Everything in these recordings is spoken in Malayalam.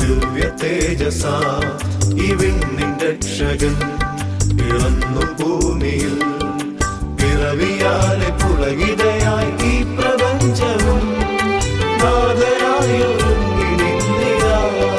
ദിവ്യ തേജസ ഈ വിണ്ണിൻ രക്ഷകൻ പിറന്നു ഭൂമിയിൽ പിറവിയാലെ പുളകിതയായി ഈ പ്രപഞ്ചവും നാഥനായൊരുങ്ങി നിന്നിരാ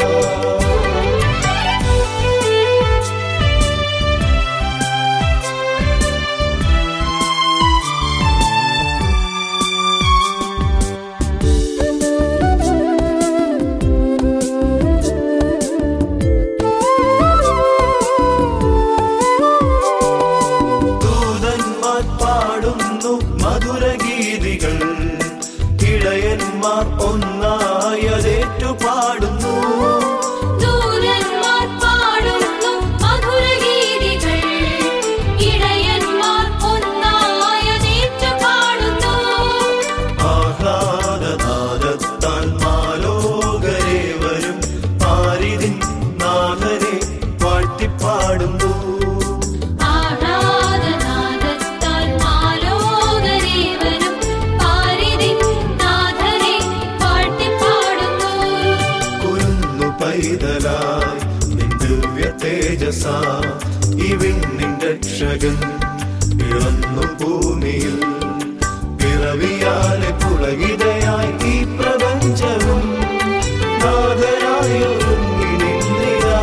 ദൂതന്മാർ പാടുന്നു മധുരഗീതികൾ ഇടയന്മാർ ഒന്നായതേറ്റു പാടുന്നു ദൂതന്മാർ പാടുന്നു മധുരഗീതികൾ ഇടയന്മാർ ഒന്നായതേറ്റു പാടുന്നു ആഹ്ലാദനാദത്താൽ മാലോകരേവരും പാരിതിൻ നാഥനെ വാഴ്ത്തിപ്പാടുന്നു ആഹ്ലാദനാദത്താൽ മാലോകരേവരും പാരിതിൻ നാഥനെ വാഴ്ത്തിപ്പാടുന്നു കുരുന്നു പൈതലായി നിൻ ദിവ്യ തേജസ ഈ വിണ്ണിൻ രക്ഷകൻ പിറന്നു ഭൂമിയിൽ പിറവിയാലെ പുളകിതയായി ഈ പ്രപഞ്ചവും നാഥനായൊരുങ്ങി നിന്നിരാ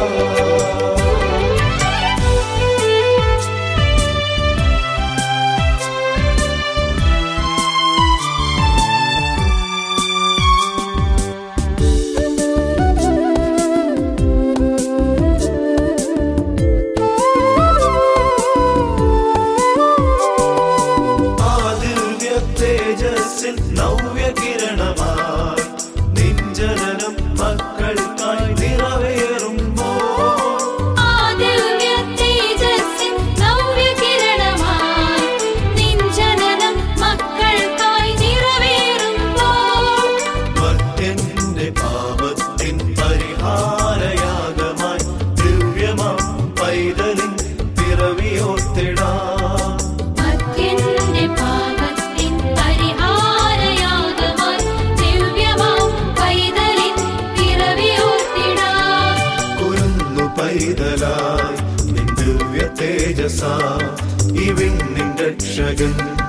ആ ദിവ്യ തേജസ്സിൽ നവ്യ കിരണമായി നിഞ്ചനനം മക്കൾക്കായി നിറവേറുമ്പോൾ ആ ദിവ്യ തേജസ്സിൻ നവ്യകിരണമായി നിൻ ജനനം മക്കൾക്കായി നിറവേറുമ്പോൾ ഭക്തന്റെ പാപത്തിൻ പരിഹാരയാഗമായി ദിവ്യമാം പൈതലിൻ പിറവിയോത്തിടാം ഭക്തന്റെ പാപത്തിൻ പരിഹാരയാഗമായി ദിവ്യമാം പൈതലിൻ പിറവിയോർത്തിടാം കുരുന്നു പൈതലായി നിൻ ദിവ്യ തേജസ ഈ വിണ്ണിൻ രക്ഷകൻ